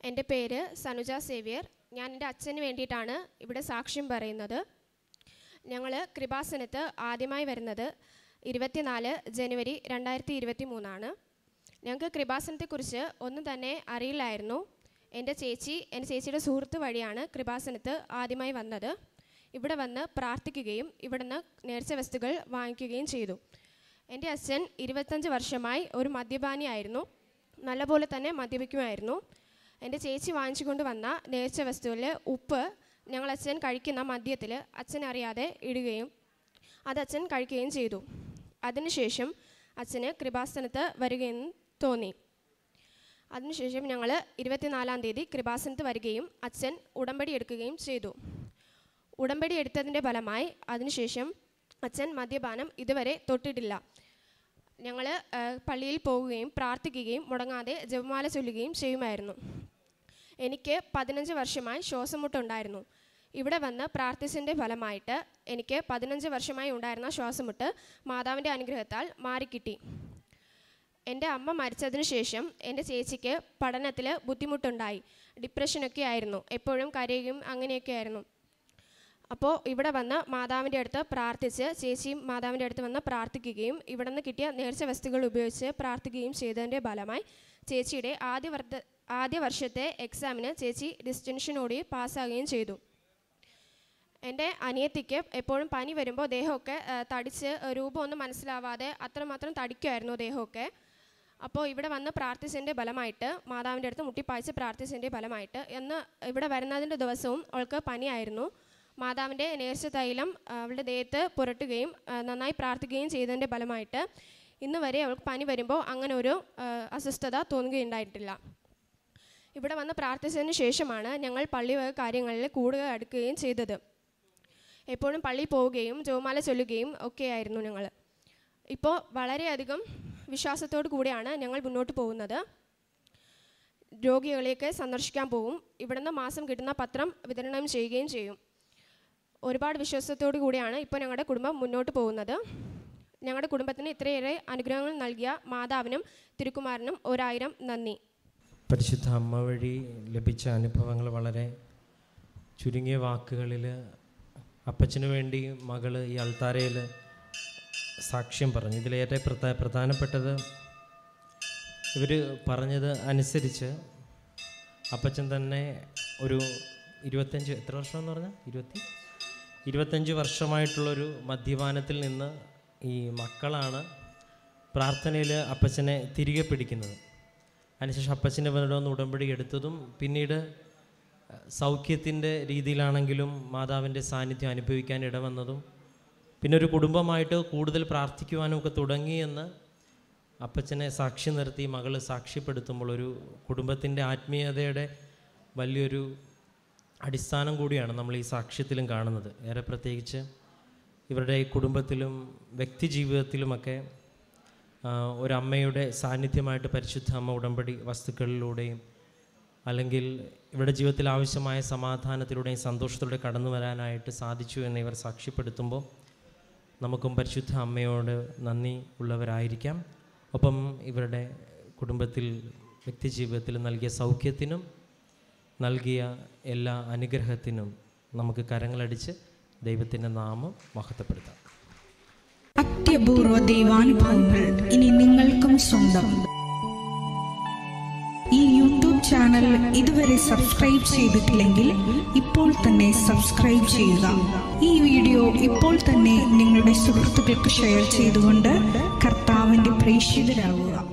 എൻ്റെ പേര് സനുജ സേവ്യർ ഞാൻ എൻ്റെ അച്ഛന് വേണ്ടിയിട്ടാണ് ഇവിടെ സാക്ഷ്യം പറയുന്നത് ഞങ്ങൾ കൃപാസനത്ത് ആദ്യമായി വരുന്നത് ഇരുപത്തിനാല് ജനുവരി രണ്ടായിരത്തി ഇരുപത്തി മൂന്നാണ് ഞങ്ങൾക്ക് കൃപാസനത്തെക്കുറിച്ച് ഒന്നും തന്നെ അറിയില്ലായിരുന്നു എൻ്റെ ചേച്ചി എൻ്റെ ചേച്ചിയുടെ സുഹൃത്ത് വഴിയാണ് കൃപാസനത്ത് ആദ്യമായി വന്നത് ഇവിടെ വന്ന് പ്രാർത്ഥിക്കുകയും ഇവിടുന്ന് നേർച്ച വസ്തുക്കൾ വാങ്ങിക്കുകയും ചെയ്തു എൻ്റെ അച്ഛൻ ഇരുപത്തഞ്ച് വർഷമായി ഒരു മദ്യപാനിയായിരുന്നു നല്ലപോലെ തന്നെ മദ്യപിക്കുമായിരുന്നു എൻ്റെ ചേച്ചി വാങ്ങിച്ചു കൊണ്ട് വന്ന നേർച്ച വസ്തുവിൽ ഉപ്പ് ഞങ്ങൾ അച്ഛൻ കഴിക്കുന്ന മദ്യത്തിൽ അച്ഛൻ അറിയാതെ ഇടുകയും അത് അച്ഛൻ കഴിക്കുകയും ചെയ്തു അതിനുശേഷം അച്ഛന് കൃപാസനത്ത് വരികയും തോന്നി അതിനുശേഷം ഞങ്ങൾ ഇരുപത്തിനാലാം തീയതി കൃപാസനത്ത് വരികയും അച്ഛൻ ഉടമ്പടി എടുക്കുകയും ചെയ്തു ഉടമ്പടി എടുത്തതിൻ്റെ ഫലമായി അതിനുശേഷം അച്ഛൻ മദ്യപാനം ഇതുവരെ തൊട്ടിട്ടില്ല ഞങ്ങൾ പള്ളിയിൽ പോവുകയും പ്രാർത്ഥിക്കുകയും മുടങ്ങാതെ ജപമാല ചൊല്ലുകയും ചെയ്യുമായിരുന്നു എനിക്ക് പതിനഞ്ച് വർഷമായി ശ്വാസമുട്ടുണ്ടായിരുന്നു ഇവിടെ വന്ന് പ്രാർത്ഥിച്ചതിൻ്റെ ഫലമായിട്ട് എനിക്ക് പതിനഞ്ച് വർഷമായി ഉണ്ടായിരുന്ന ശ്വാസമുട്ട് മാതാവിൻ്റെ അനുഗ്രഹത്താൽ മാറിക്കിട്ടി എൻ്റെ അമ്മ മരിച്ചതിന് ശേഷം എൻ്റെ ചേച്ചിക്ക് പഠനത്തിൽ ബുദ്ധിമുട്ടുണ്ടായി ഡിപ്രഷനൊക്കെ ആയിരുന്നു എപ്പോഴും കരയുകയും അങ്ങനെയൊക്കെ ആയിരുന്നു അപ്പോൾ ഇവിടെ വന്ന് മാതാവിൻ്റെ അടുത്ത് പ്രാർത്ഥിച്ച് ചേച്ചിയും മാതാവിൻ്റെ അടുത്ത് വന്ന് പ്രാർത്ഥിക്കുകയും ഇവിടെ നിന്ന് കിട്ടിയ നേർച്ച വസ്തുക്കൾ ഉപയോഗിച്ച് പ്രാർത്ഥിക്കുകയും ചെയ്തതിൻ്റെ ഫലമായി ചേച്ചിയുടെ ആദ്യ വർദ്ധ ആദ്യ വർഷത്തെ എക്സാമിന് ചേച്ചി ഡിസ്റ്റൻഷനോടെ പാസ്സാകുകയും ചെയ്തു എൻ്റെ അനിയത്തിക്ക് എപ്പോഴും പനി വരുമ്പോൾ ദേഹമൊക്കെ ആ, തടിച്ച് രൂപമൊന്നും മനസ്സിലാവാതെ അത്രമാത്രം തടിക്കുമായിരുന്നു ദേഹമൊക്കെ അപ്പോൾ ഇവിടെ വന്ന് പ്രാർത്ഥിച്ചതിൻ്റെ ഫലമായിട്ട് മാതാവിൻ്റെ അടുത്ത് മുട്ടിപ്പായിച്ച് പ്രാർത്ഥിച്ചതിൻ്റെ ഫലമായിട്ട് എന്ന് ഇവിടെ വരുന്നതിൻ്റെ ദിവസവും അവൾക്ക് പനിയായിരുന്നു മാതാവിൻ്റെ നേർച്ച തൈലം ആ, അവളുടെ ദേഹത്ത് പുരട്ടുകയും ആ, നന്നായി പ്രാർത്ഥിക്കുകയും ചെയ്തതിൻ്റെ ഫലമായിട്ട് ഇന്ന് വരെ അവൾക്ക് പനി വരുമ്പോൾ അങ്ങനെ ഒരു ആ, അസ്വസ്ഥത തോന്നുകയുണ്ടായിട്ടില്ല ഇവിടെ വന്ന് പ്രാർത്ഥിച്ചതിന് ശേഷമാണ് ഞങ്ങൾ പള്ളി വക കാര്യങ്ങളിൽ കൂടുതൽ അടുക്കുകയും ചെയ്തത് എപ്പോഴും പള്ളിയിൽ പോവുകയും ജോമാല ചൊല്ലുകയും ഒക്കെയായിരുന്നു ഞങ്ങൾ ഇപ്പോൾ വളരെയധികം വിശ്വാസത്തോടു കൂടിയാണ് ഞങ്ങൾ മുന്നോട്ട് പോകുന്നത് രോഗികളെയൊക്കെ സന്ദർശിക്കാൻ പോകും ഇവിടുന്ന് മാസം കിട്ടുന്ന പത്രം വിതരണം ചെയ്യുകയും ചെയ്യും ഒരുപാട് വിശ്വാസത്തോടു കൂടിയാണ് ഇപ്പോൾ ഞങ്ങളുടെ കുടുംബം മുന്നോട്ട് പോകുന്നത് ഞങ്ങളുടെ കുടുംബത്തിന് ഇത്രയേറെ അനുഗ്രഹങ്ങൾ നൽകിയ മാതാവിനും തിരുക്കുമാരനും ഒരായിരം നന്ദി പരിശുദ്ധ അമ്മ വഴി ലഭിച്ച അനുഭവങ്ങൾ വളരെ ചുരുങ്ങിയ വാക്കുകളിൽ അപ്പച്ചന് വേണ്ടി മകള് ഈ അൾത്താരയിൽ സാക്ഷ്യം പറഞ്ഞു ഇതിലേറെ പ്രധാ പ്രധാനപ്പെട്ടത് ഇവർ പറഞ്ഞത് അനുസരിച്ച് അപ്പച്ചൻ തന്നെ ഒരു ഇരുപത്തഞ്ച് എത്ര വർഷം എന്ന് പറഞ്ഞാൽ ഇരുപത്തി ഇരുപത്തഞ്ച് വർഷമായിട്ടുള്ളൊരു മദ്യപാനത്തിൽ നിന്ന് ഈ മക്കളാണ് പ്രാർത്ഥനയിൽ അപ്പച്ചനെ തിരികെ പിടിക്കുന്നത് അതിനുശേഷം അപ്പച്ചൻ്റെ ഇവരുടെ ഒന്ന് ഉടമ്പടി എടുത്തതും പിന്നീട് സൗഖ്യത്തിൻ്റെ രീതിയിലാണെങ്കിലും മാതാവിൻ്റെ സാന്നിധ്യം അനുഭവിക്കാൻ ഇടവന്നതും പിന്നെ ഒരു കുടുംബമായിട്ട് കൂടുതൽ പ്രാർത്ഥിക്കുവാനും ഒക്കെ തുടങ്ങിയെന്ന് അപ്പച്ചനെ സാക്ഷി നിർത്തി മകൾ സാക്ഷ്യപ്പെടുത്തുമ്പോൾ ഒരു കുടുംബത്തിൻ്റെ ആത്മീയതയുടെ വലിയൊരു അടിസ്ഥാനം കൂടിയാണ് നമ്മൾ ഈ സാക്ഷ്യത്തിലും കാണുന്നത് ഏറെ പ്രത്യേകിച്ച് ഇവരുടെ ഈ കുടുംബത്തിലും വ്യക്തി ജീവിതത്തിലുമൊക്കെ ആ, ഒരമ്മയുടെ സാന്നിധ്യമായിട്ട് പരിശുദ്ധ അമ്മ ഉടമ്പടി വസ്തുക്കളിലൂടെയും അല്ലെങ്കിൽ ഇവരുടെ ജീവിതത്തിൽ ആവശ്യമായ സമാധാനത്തിലൂടെയും സന്തോഷത്തിലൂടെ കടന്നു വരാനായിട്ട് സാധിച്ചു എന്ന് ഇവർ സാക്ഷ്യപ്പെടുത്തുമ്പോൾ നമുക്കും പരിശുദ്ധ അമ്മയോട് നന്ദി ഉള്ളവരായിരിക്കാം ഒപ്പം ഇവരുടെ കുടുംബത്തിൽ വ്യക്തി ജീവിതത്തിൽ നൽകിയ സൗഖ്യത്തിനും നൽകിയ എല്ലാ അനുഗ്രഹത്തിനും നമുക്ക് കരങ്ങളടിച്ച് ദൈവത്തിൻ്റെ നാമം മഹത്വപ്പെടുത്താം അത്യപൂർവ ദൈവാനുഭവങ്ങൾ ഇനി നിങ്ങൾക്കും സ്വന്തം ഈ യൂട്യൂബ് ചാനൽ ഇതുവരെ സബ്സ്ക്രൈബ് ചെയ്തിട്ടില്ലെങ്കിൽ ഇപ്പോൾ തന്നെ സബ്സ്ക്രൈബ് ചെയ്യുക ഈ വീഡിയോ ഇപ്പോൾ തന്നെ നിങ്ങളുടെ സുഹൃത്തുക്കൾക്ക് ഷെയർ ചെയ്തുകൊണ്ട് കർത്താവിന്റെ പ്രേക്ഷിതരാകുക